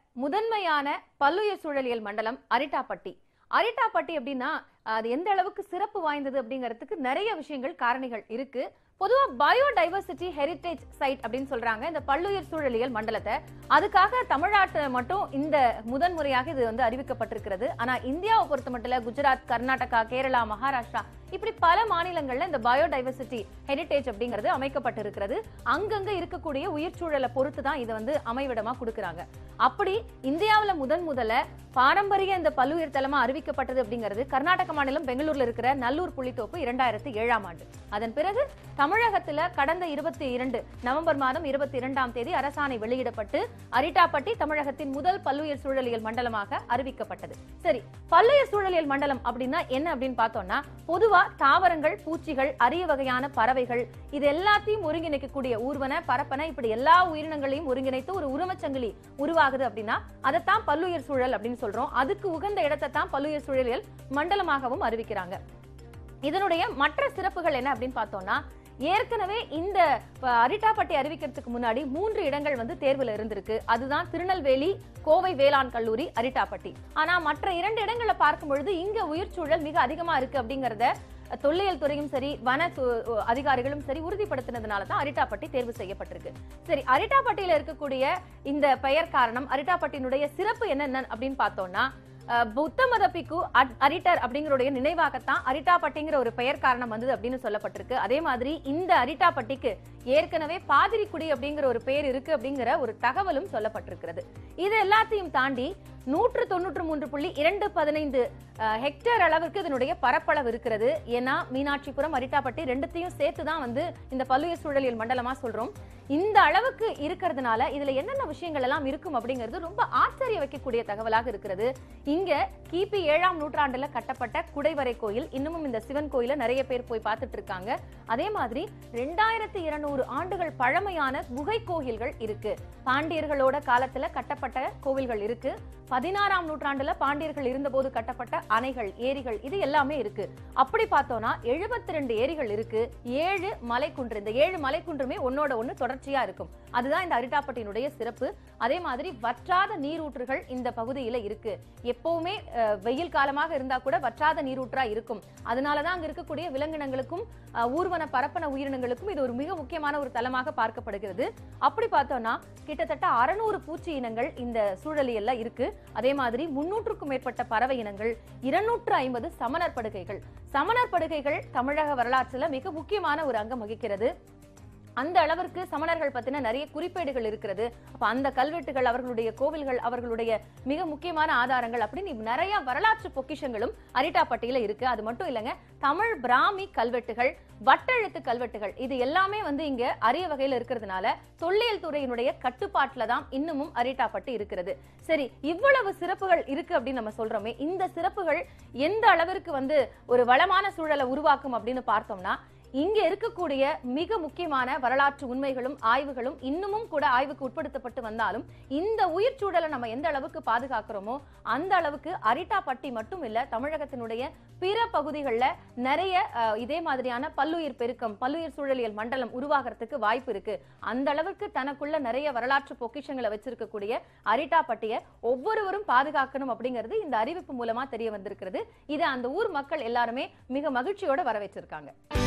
முதன்மையான பல்லுயிர் சூழலியல் மண்டலம் அரிட்டாப்பட்டி அரிட்டாப்பட்டி அப்படின்னா அது எந்த அளவுக்கு சிறப்பு வாய்ந்தது அப்படிங்கிறதுக்கு நிறைய விஷயங்கள் காரணிகள் இருக்கு பொதுவா பயோடைவர்சிட்டி ஹெரிட்டேஜ் சைட் அப்படின்னு சொல்றாங்க இந்த பல்லுயிர் சூழலியல் மண்டலத்தை அதுக்காக தமிழ்நாட்டு மட்டும் இந்த முதன் முறையாக இது வந்து அறிவிக்கப்பட்டிருக்கிறது ஆனா இந்தியாவை பொறுத்த மட்டும் குஜராத் கர்நாடகா கேரளா மகாராஷ்டிரா இப்படி பல மாநிலங்கள்ல இந்த பயோடைவர்சிட்டி ஹெரிட்டேஜ் அப்படிங்கிறது அமைக்கப்பட்டிருக்கிறது அங்கங்க இருக்கக்கூடிய உயிர் சூழலை பொறுத்து தான் இதை வந்து அமைவிடமா கொடுக்கறாங்க அப்படி இந்தியாவுல முதன் முதல்ல பாரம்பரிய இந்த பல்லுயிர் தலமா அறிவிக்கப்பட்டது அப்படிங்கிறது கர்நாடக மாநிலம் பெங்களூர்ல இருக்கிற நல்லூர் புள்ளித்தோப்பு இரண்டாயிரத்தி ஏழாம் ஆண்டு அதன் பிறகு தமிழகத்துல கடந்த இருபத்தி இரண்டு நவம்பர் மாதம் இருபத்தி இரண்டாம் தேதி அரசாணை வெளியிடப்பட்டு அரிட்டாப்பட்டி தமிழகத்தின் முதல் பல்லுயிர் சூழலியல் மண்டலமாக அறிவிக்கப்பட்டது சரி பல்லுயிர் சூழலியல் மண்டலம் அப்படின்னா என்ன அப்படின்னு பார்த்தோம்னா பொதுவா தாவரங்கள் பூச்சிகள் அரிய வகையான பறவைகள் இது எல்லாத்தையும் ஒருங்கிணைக்கக்கூடிய ஊர்வன பரப்பன இப்படி எல்லா உயிரினங்களையும் ஒருங்கிணைத்து ஒரு உருமச்சங்கிலி உருவாகுது அப்படின்னா அதைத்தான் பல்லுயிர் சூழல் அப்படின்னு சொல்றோம் அதுக்கு உகந்த இடத்தை தான் பல்லுயிர் சூழலியல் மண்டலமாகவும் அறிவிக்கிறாங்க இதனுடைய மற்ற சிறப்புகள் என்ன அப்படின்னு பார்த்தோம்னா ஏற்கனவே இந்த ப- அரிட்டாப்பட்டி அறிவிக்கிறதுக்கு முன்னாடி மூன்று இடங்கள் வந்து தேர்வுல இருந்திருக்கு அதுதான் திருநெல்வேலி கோவை வேளாண் கல்லூரி அரிட்டாப்பட்டி ஆனா மற்ற இரண்டு இடங்களை பார்க்கும் பொழுது இங்க உயிர் சூழல் மிக அதிகமா இருக்கு அப்படிங்கறத தொல்லியல் துறையும் சரி வன து- அதிகாரிகளும் சரி உறுதிப்படுத்தினதுனால தான் அரிட்டாப்பட்டி தேர்வு செய்யப்பட்டிருக்கு சரி அரிட்டாப்பட்டியில இருக்கக்கூடிய இந்த பெயர் காரணம் அரிட்டாப்பட்டியினுடைய சிறப்பு என்னென்ன அப்படின்னு பார்த்தோம்னா அஹ், புத்த மத பிக்கு அட்- அரிட்டர் அப்படிங்கறோடைய நினைவாகத்தான் அரிட்டாப்பட்டிங்கிற ஒரு பெயர் காரணம் வந்தது அப்படின்னு சொல்லப்பட்டிருக்கு அதே மாதிரி இந்த அரிட்டாப்பட்டிக்கு ஏற்கனவே பாதிரிக்குடி அப்படிங்கிற ஒரு பெயர் இருக்கு அப்படிங்கிற ஒரு தகவலும் சொல்லப்பட்டிருக்கிறது இது எல்லாத்தையும் தாண்டி நூற்று தொண்ணூற்று மூன்று புள்ளி இரண்டு பதினைந்து அஹ், ஹெக்டேர் அளவிற்கு இதனுடைய பரப்பளவு இருக்கிறது ஏன்னா மீனாட்சிபுரம் அரிட்டாப்பட்டி ரெண்டுத்தையும் சேர்த்து தான் வந்து இந்த பல்லுயிர் சூழலியல் மண்டலமா சொல்றோம் இந்த அளவுக்கு இருக்கிறதுனால இதுல என்னென்ன விஷயங்கள் எல்லாம் இருக்கும் அப்படிங்கிறது ரொம்ப ஆச்சரிய வைக்கக்கூடிய தகவலாக இருக்கிறது இங்க கிபி ஏழாம் நூற்றாண்டுல கட்டப்பட்ட குடைவரை கோயில் இன்னமும் இந்த சிவன் கோயில நிறைய பேர் போய் பார்த்துட்டு இருக்காங்க அதே மாதிரி ரெண்டாயிரத்தி இருநூறு ஆண்டுகள் பழமையான குகை கோயில்கள் இருக்கு பாண்டியர்களோட காலத்துல கட்டப்பட்ட கோவில்கள் இருக்கு பதினாறாம் நூற்றாண்டுல பாண்டியர்கள் இருந்தபோது கட்டப்பட்ட அணைகள் ஏரிகள் இது எல்லாமே இருக்கு அப்படி பார்த்தோம்னா எழுபத்தி ரெண்டு ஏரிகள் இருக்கு ஏழு மலைக்குன்று இந்த ஏழு மலைக்குன்றுமே ஒன்னோட ஒண்ணு தொடர்ச்சியா இருக்கும் அதுதான் இந்த அரிட்டாப்பட்டியினுடைய சிறப்பு அதே மாதிரி வற்றாத நீரூற்றுகள் இந்த பகுதியில இருக்கு எப்பவுமே அஹ், வெயில் காலமாக இருந்தா கூட வற்றாத நீரூற்றா இருக்கும் அதனாலதான் அங்க இருக்கக்கூடிய விலங்கினங்களுக்கும் அஹ், ஊர்வன பரப்பன உயிரினங்களுக்கும் இது ஒரு மிக முக்கியமான ஒரு தலமாக பார்க்கப்படுகிறது அப்படி பார்த்தோம்னா கிட்டத்தட்ட அறுநூறு பூச்சி இனங்கள் இந்த சூழலியல்ல இருக்கு அதே மாதிரி முன்னூற்றுக்கும் மேற்பட்ட பறவை இனங்கள் இருநூற்று ஐம்பது சமணர் படுகைகள் சமணர் படுகைகள் தமிழக வரலாற்றுல மிக முக்கியமான ஒரு அங்கம் வகிக்கிறது அந்த அளவிற்கு சமணர்கள் பத்தின நிறைய குறிப்பேடுகள் இருக்கிறது அப்ப அந்த கல்வெட்டுகள் அவர்களுடைய கோவில்கள் அவர்களுடைய மிக முக்கியமான ஆதாரங்கள் அப்படின்னு நிறைய வரலாற்று பொக்கிஷங்களும் அரிட்டாப்பட்டியில இருக்கு அது மட்டும் இல்லைங்க தமிழ் பிராமி கல்வெட்டுகள் வட்டெழுத்து கல்வெட்டுகள் இது எல்லாமே வந்து இங்க அரிய வகையில இருக்கிறதுனால தொல்லியல் துறையினுடைய கட்டுப்பாட்டுல தான் இன்னமும் அரிட்டாப்பட்டி இருக்கிறது சரி இவ்வளவு சிறப்புகள் இருக்கு அப்படின்னு நம்ம சொல்றோமே இந்த சிறப்புகள் எந்த அளவிற்கு வந்து ஒரு வளமான சூழலை உருவாக்கும் அப்படின்னு பார்த்தோம்னா இங்க இருக்கக்கூடிய மிக முக்கியமான வரலாற்று உண்மைகளும் ஆய்வுகளும் இன்னமும் கூட ஆய்வுக்கு உட்படுத்தப்பட்டு வந்தாலும் இந்த உயிர் சூழலை நம்ம எந்த அளவுக்கு பாதுகாக்கிறோமோ அந்த அளவுக்கு அரிட்டாப்பட்டி மட்டும் இல்ல தமிழகத்தினுடைய பிற பகுதிகளில் நிறைய அஹ், இதே மாதிரியான பல்லுயிர் பெருக்கம் பல்லுயிர் சூழலியல் மண்டலம் உருவாகிறதுக்கு வாய்ப்பு இருக்கு அந்த அளவுக்கு தனக்குள்ள நிறைய வரலாற்று பொக்கிஷங்களை வச்சிருக்கக்கூடிய அரிட்டாப்பட்டியை ஒவ்வொருவரும் பாதுகாக்கணும் அப்படிங்கிறது இந்த அறிவிப்பு மூலமா தெரிய வந்திருக்கிறது இதை அந்த ஊர் மக்கள் எல்லாருமே மிக மகிழ்ச்சியோட வரவேற்றிருக்காங்க